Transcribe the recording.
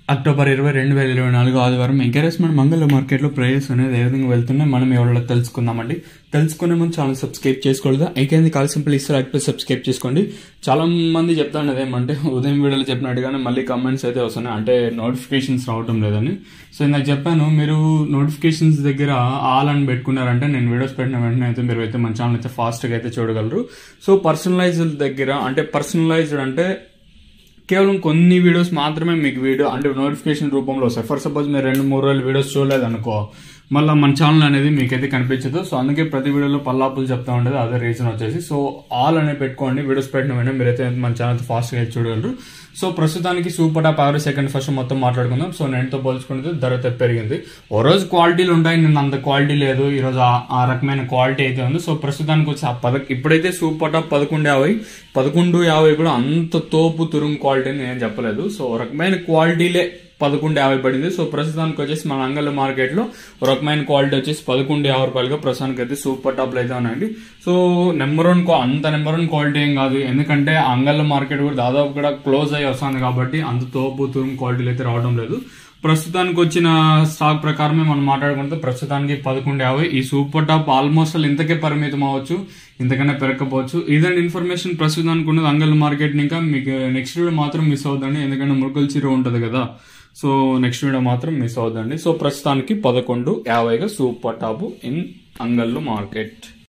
October ఇరవై రెండు వేల ఇరవై నాలుగు ఆదివారం ఎంకరేజ్మెంట్ మంగళ మార్కెట్లో ప్రైజెస్ అనేది ఏ విధంగా వెళ్తున్నాయి మనం ఎవరో తెలుసుకుందామండి తెలుసుకునే ముందు ఛానల్ సబ్స్క్రైబ్ చేసుకోలేదు ఐకేంది కాల్ సింపుల్ ఇస్తే లైక్ సబ్స్క్రైబ్ చేసుకోండి చాలా మంది చెప్తాను ఏమంటే ఉదయం వీడియోలో చెప్పినట్టుగానే మళ్ళీ కమెంట్స్ అయితే వస్తున్నాయి అంటే నోటిఫికేషన్స్ రావటం లేదని సో ఇందాక చెప్పాను మీరు నోటిఫికేషన్స్ దగ్గర ఆల్ అని పెట్టుకున్నారంటే నేను వీడియోస్ పెట్టిన వెంటనే అయితే మీరు అయితే మన ఛానల్ అయితే ఫాస్ట్గా అయితే చూడగలరు సో పర్సనలైజ్డ్ దగ్గర అంటే పర్సనలైజ్డ్ అంటే కేవలం కొన్ని వీడియోస్ మాత్రమే మీకు వీడియో అంటే నోటిఫికేషన్ రూపంలో వస్తాయి ఫర్ సపోజ్ మీరు రెండు మూడు రోజులు వీడియోస్ చూడలేదు అనుకో మళ్ళీ మన ఛానల్ అనేది మీకైతే కనిపించదు సో అందుకే ప్రతి వీడియోలో పల్లాపులు చెప్తా ఉండేది అదే రీజన్ వచ్చేసి సో ఆల్ అనే పెట్టుకోండి వీడియోస్ పెట్టిన వెంటనే మీరైతే మన ఛానల్ ఫాస్ట్గా అయితే చూడగలరు సో ప్రస్తుతానికి super top average second first మొత్తం మాట్లాడుకుందాం సో నేనుతో పోల్చుకుంటే ధర అయితే పెరిగింది ఓ రోజు క్వాలిటీలు ఉంటాయి నిన్న అంత క్వాలిటీ లేదు ఈ రోజు ఆ- ఆ రకమైన క్వాలిటీ అయితే ఉంది సో ప్రస్తుతానికి వచ్చి ఆ పద ఇప్పుడైతే సూపర్ టాప్ పదకొండు యాభై పదకొండు యాభై కూడా అంత తోపు తురుము క్వాలిటీ అని నేను చెప్పలేదు సో ఒక రకమైన క్వాలిటీలే పదకొండు యాభై పడింది సో ప్రస్తుతానికి వచ్చేసి మన అంగళ్ళ మార్కెట్ లో ఒక రకమైన క్వాలిటీ వచ్చేసి పదకొండు యాభై రూపాయలుగా ప్రస్తుతానికి అయితే సూపర్ టాప్ అయితే ఉన్నాయండి సో నెంబర్ వన్ అంత నెంబర్ వన్ క్వాలిటీ ఏం కాదు ఎందుకంటే అంగళ్ళ మార్కెట్ కూడా దాదాపు కూడా క్లోజ్ అయ్యి వస్తుంది కాబట్టి అంత తోపు తురుము క్వాలిటీలు అయితే రావడం లేదు ప్రస్తుతానికి వచ్చిన స్టాక్ ప్రకారమే మనం మాట్లాడుకుంటే ప్రస్తుతానికి పదకొండు యాభై ఈ సూపర్ టాప్ ఆల్మోస్ట్ అసలు ఇంతకే పరిమితం అవ్వచ్చు ఇంతకన్నా పెరగకపోవచ్చు ఇదండి ఇన్ఫర్మేషన్ ప్రస్తుతానికి ఉన్నది అంగల్ మార్కెట్ ఇంకా మీకు నెక్స్ట్ వీడియో మాత్రం మిస్ అవుదండి ఎందుకంటే మురుగల్ చీర ఉంటుంది కదా సో నెక్స్ట్ వీడియో మాత్రం మిస్ అవుదండి సో ప్రస్తుతానికి పదకొండు యాభైగా super top in Angallu market